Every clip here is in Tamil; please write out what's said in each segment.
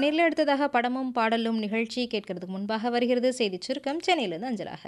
நேரில் அடுத்ததாக படமும் பாடலும் நிகழ்ச்சி கேட்கறதுக்கு முன்பாக வருகிறது செய்தி சுருக்கம் சென்னையிலிருந்து அஞ்சலாக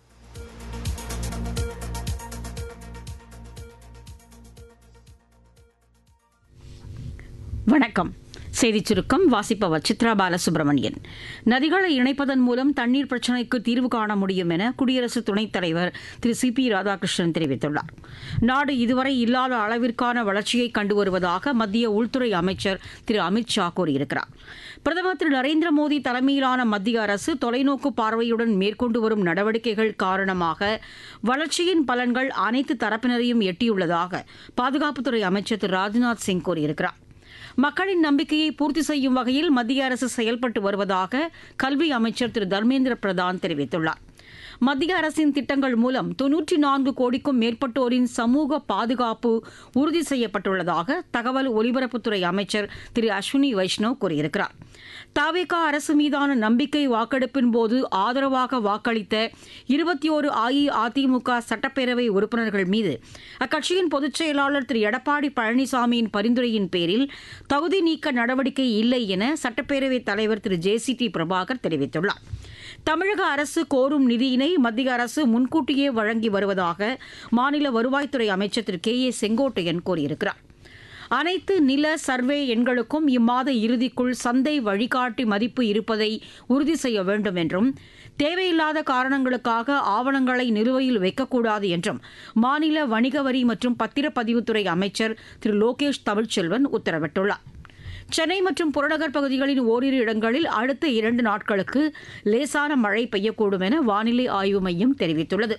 வணக்கம் செய்திச் சுருக்கம் வாசிப்பவர் சித்ரா பாலசுப்ரமணியன் நதிகளை இணைப்பதன் மூலம் தண்ணீர் பிரச்சினைக்கு தீர்வு காண முடியும் என குடியரசு துணைத் தலைவர் திரு சி பி ராதாகிருஷ்ணன் தெரிவித்துள்ளார் நாடு இதுவரை இல்லாத அளவிற்கான வளர்ச்சியை கண்டு வருவதாக மத்திய உள்துறை அமைச்சர் திரு அமித் ஷா கூறியிருக்கிறார் பிரதமர் திரு நரேந்திர மோடி தலைமையிலான மத்திய அரசு தொலைநோக்கு பார்வையுடன் மேற்கொண்டு வரும் நடவடிக்கைகள் காரணமாக வளர்ச்சியின் பலன்கள் அனைத்து தரப்பினரையும் எட்டியுள்ளதாக பாதுகாப்புத்துறை அமைச்சர் திரு ராஜ்நாத் சிங் கூறியிருக்கிறார் மக்களின் நம்பிக்கையை பூர்த்தி செய்யும் வகையில் மத்திய அரசு செயல்பட்டு வருவதாக கல்வி அமைச்சர் திரு தர்மேந்திர பிரதான் தெரிவித்துள்ளார் மத்திய அரசின் திட்டங்கள் மூலம் தொன்னூற்றி நான்கு கோடிக்கும் மேற்பட்டோரின் சமூக பாதுகாப்பு உறுதி செய்யப்பட்டுள்ளதாக தகவல் ஒலிபரப்புத்துறை அமைச்சர் திரு அஸ்வினி வைஷ்ணவ் கூறியிருக்கிறார் தாவேகா அரசு மீதான நம்பிக்கை வாக்கெடுப்பின் போது ஆதரவாக வாக்களித்த இருபத்தி ஓரு அஇஅதிமுக சட்டப்பேரவை உறுப்பினர்கள் மீது அக்கட்சியின் பொதுச் செயலாளர் திரு எடப்பாடி பழனிசாமியின் பரிந்துரையின் பேரில் தகுதி நீக்க நடவடிக்கை இல்லை என சட்டப்பேரவைத் தலைவர் திரு ஜே சி டி பிரபாகர் தெரிவித்துள்ளார் தமிழக அரசு கோரும் நிதியினை மத்திய அரசு முன்கூட்டியே வழங்கி வருவதாக மாநில வருவாய்த்துறை அமைச்சர் திரு கே ஏ செங்கோட்டையன் கூறியிருக்கிறார் அனைத்து நில சர்வே எண்களுக்கும் இம்மாத இறுதிக்குள் சந்தை வழிகாட்டி மதிப்பு இருப்பதை உறுதி செய்ய வேண்டும் என்றும் தேவையில்லாத காரணங்களுக்காக ஆவணங்களை நிலுவையில் வைக்கக்கூடாது என்றும் மாநில வணிக வரி மற்றும் பத்திரப்பதிவுத்துறை அமைச்சர் திரு லோகேஷ் தமிழ்ச்செல்வன் உத்தரவிட்டுள்ளார் சென்னை மற்றும் புறநகர் பகுதிகளின் ஓரிரு இடங்களில் அடுத்த இரண்டு நாட்களுக்கு லேசான மழை பெய்யக்கூடும் என வானிலை ஆய்வு மையம் தெரிவித்துள்ளது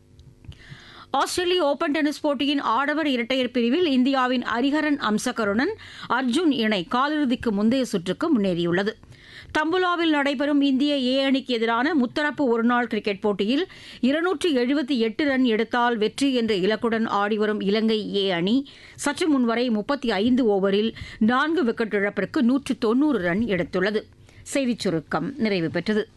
ஆஸ்திரேலிய ஓபன் டென்னிஸ் போட்டியின் ஆடவர் இரட்டையர் பிரிவில் இந்தியாவின் ஹரிஹரன் அம்சகருடன் அர்ஜுன் இணை காலிறுதிக்கு முந்தைய சுற்றுக்கு முன்னேறியுள்ளது தம்புலாவில் நடைபெறும் இந்திய ஏ அணிக்கு எதிரான முத்தரப்பு ஒருநாள் கிரிக்கெட் போட்டியில் இருநூற்றி எழுபத்தி எட்டு ரன் எடுத்தால் வெற்றி என்ற இலக்குடன் ஆடிவரும் இலங்கை ஏ அணி சற்று முன்வரை முப்பத்தி ஐந்து ஓவரில் நான்கு விக்கெட் இழப்பிற்கு நூற்று தொன்னூறு ரன் எடுத்துள்ளது செய்திச் சுருக்கம் நிறைவு பெற்றது